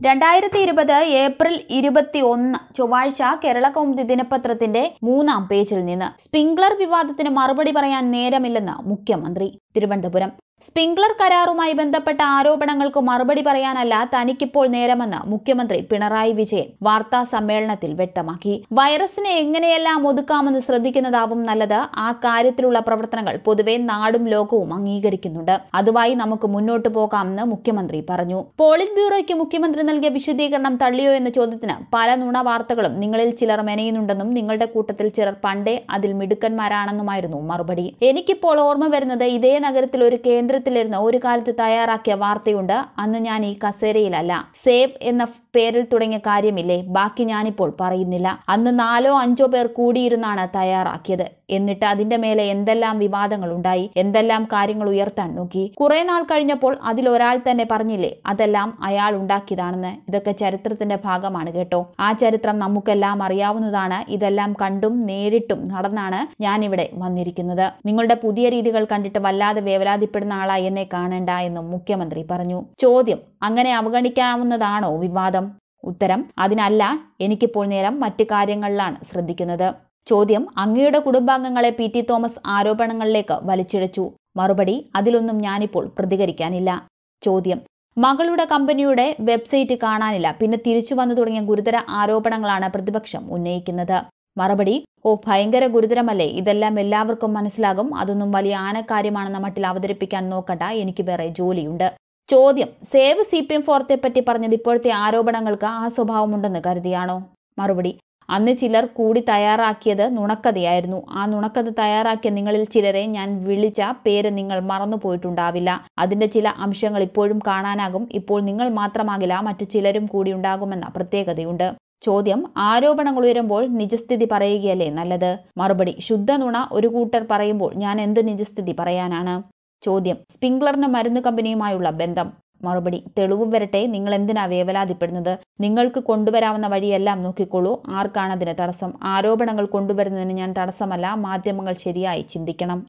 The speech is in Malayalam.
രണ്ടായിരത്തി ഇരുപത് ഏപ്രിൽ ഇരുപത്തി ഒന്ന് ചൊവ്വാഴ്ച കേരള കൗമുദി ദിനപത്രത്തിന്റെ മൂന്നാം പേജിൽ നിന്ന് സ്പ്രിംഗ്ലർ വിവാദത്തിന് മറുപടി പറയാൻ നേരമില്ലെന്ന് മുഖ്യമന്ത്രി തിരുവനന്തപുരം സ്പ്രിംഗ്ലർ കരാറുമായി ബന്ധപ്പെട്ട ആരോപണങ്ങൾക്ക് മറുപടി പറയാനല്ല തനിക്കിപ്പോൾ നേരമെന്ന് മുഖ്യമന്ത്രി പിണറായി വിജയൻ വാർത്താ സമ്മേളനത്തിൽ വ്യക്തമാക്കി വൈറസിനെ എങ്ങനെയെല്ലാം ഒതുക്കാമെന്ന് ശ്രദ്ധിക്കുന്നതാവും നല്ലത് ആ കാര്യത്തിലുള്ള പ്രവർത്തനങ്ങൾ പൊതുവെ നാടും ലോകവും അംഗീകരിക്കുന്നുണ്ട് അതുമായി നമുക്ക് മുന്നോട്ടു പോകാമെന്ന് മുഖ്യമന്ത്രി പറഞ്ഞു പോളിറ്റ് ബ്യൂറോയ്ക്ക് മുഖ്യമന്ത്രി നൽകിയ വിശദീകരണം തള്ളിയോ എന്ന ചോദ്യത്തിന് പല നുണ വാർത്തകളും നിങ്ങളിൽ ചിലർ മെനയുന്നുണ്ടെന്നും നിങ്ങളുടെ കൂട്ടത്തിൽ ചിലർ പണ്ടേ അതിൽ മിടുക്കന്മാരാണെന്നുമായിരുന്നു മറുപടി എനിക്കിപ്പോൾ ഓർമ്മ വരുന്നത് ഇതേ നഗരത്തിൽ ഒരു കേന്ദ്രത്തിലിരുന്ന് ഒരു കാലത്ത് തയ്യാറാക്കിയ വാർത്തയുണ്ട് അന്ന് ഞാൻ ഈ കസേരയിലല്ല സേവ് എന്ന പേരിൽ തുടങ്ങിയ കാര്യമില്ലേ ബാക്കി ഞാനിപ്പോൾ പറയുന്നില്ല അന്ന് നാലോ അഞ്ചോ പേർ കൂടിയിരുന്നാണ് തയ്യാറാക്കിയത് എന്നിട്ട് അതിന്റെ മേലെ എന്തെല്ലാം വിവാദങ്ങൾ ഉണ്ടായി എന്തെല്ലാം കാര്യങ്ങൾ ഉയർത്താൻ നോക്കി കുറെ നാൾ കഴിഞ്ഞപ്പോൾ അതിലൊരാൾ തന്നെ പറഞ്ഞില്ലേ അതെല്ലാം അയാൾ ഉണ്ടാക്കിയതാണെന്ന് ഇതൊക്കെ ചരിത്രത്തിന്റെ ഭാഗമാണ് കേട്ടോ ആ ചരിത്രം നമുക്കെല്ലാം അറിയാവുന്നതാണ് ഇതെല്ലാം കണ്ടും നേരിട്ടും നടന്നാണ് ഞാനിവിടെ വന്നിരിക്കുന്നത് നിങ്ങളുടെ പുതിയ രീതികൾ കണ്ടിട്ട് വല്ലാതെ വേവലാതിപ്പെടുന്ന ആളായി എന്നെ കാണേണ്ട എന്നും മുഖ്യമന്ത്രി പറഞ്ഞു ചോദ്യം അങ്ങനെ അവഗണിക്കാവുന്നതാണോ വിവാദം ഉത്തരം അതിനല്ല എനിക്കിപ്പോൾ നേരം മറ്റു കാര്യങ്ങളിലാണ് ശ്രദ്ധിക്കുന്നത് ചോദ്യം അങ്ങയുടെ കുടുംബാംഗങ്ങളെ പി ടി തോമസ് ആരോപണങ്ങളിലേക്ക് വലിച്ചിഴച്ചു മറുപടി അതിലൊന്നും ഞാനിപ്പോൾ പ്രതികരിക്കാനില്ല ചോദ്യം മകളുടെ കമ്പനിയുടെ വെബ്സൈറ്റ് കാണാനില്ല പിന്നെ തിരിച്ചു വന്നു തുടങ്ങിയ ഗുരുതര ആരോപണങ്ങളാണ് പ്രതിപക്ഷം ഉന്നയിക്കുന്നത് മറുപടി ഓ ഭയങ്കര ഗുരുതരമല്ലേ ഇതെല്ലാം എല്ലാവർക്കും മനസ്സിലാകും അതൊന്നും വലിയ ആനക്കാര്യമാണെന്ന മട്ടിൽ അവതരിപ്പിക്കാൻ നോക്കണ്ട എനിക്ക് വേറെ ജോലിയുണ്ട് ചോദ്യം സേവ് സി പി എം ഫോർത്തെ പറ്റി പറഞ്ഞത് ഇപ്പോഴത്തെ ആരോപണങ്ങൾക്ക് ആ സ്വഭാവമുണ്ടെന്ന് കരുതിയാണോ മറുപടി അന്ന് ചിലർ കൂടി തയ്യാറാക്കിയത് നുണക്കഥയായിരുന്നു ആ നുണക്കഥ തയ്യാറാക്കിയ നിങ്ങളിൽ ചിലരെ ഞാൻ വിളിച്ച പേര് നിങ്ങൾ മറന്നുപോയിട്ടുണ്ടാവില്ല അതിന്റെ ചില അംശങ്ങൾ ഇപ്പോഴും കാണാനാകും ഇപ്പോൾ നിങ്ങൾ മാത്രമാകില്ല മറ്റു ചിലരും കൂടി ഉണ്ടാകുമെന്ന പ്രത്യേകതയുണ്ട് ചോദ്യം ആരോപണങ്ങൾ ഉയരുമ്പോൾ നിജസ്ഥിതി പറയുകയല്ലേ നല്ലത് മറുപടി ശുദ്ധ നുണ ഒരു കൂട്ടർ പറയുമ്പോൾ ഞാൻ എന്ത് നിജസ്ഥിതി പറയാനാണ് ചോദ്യം സ്പ്രിംഗ്ലറിന് മരുന്ന് കമ്പനിയുമായുള്ള ബന്ധം മറുപടി തെളിവ് വരട്ടെ നിങ്ങൾ എന്തിനാ വേവലാതിപ്പെടുന്നത് നിങ്ങൾക്ക് കൊണ്ടുവരാവുന്ന വഴിയെല്ലാം നോക്കിക്കോളൂ ആർക്കാണ് അതിന് തടസ്സം ആരോപണങ്ങൾ കൊണ്ടുവരുന്നതിന് ഞാൻ തടസ്സമല്ല മാധ്യമങ്ങൾ ശരിയായി ചിന്തിക്കണം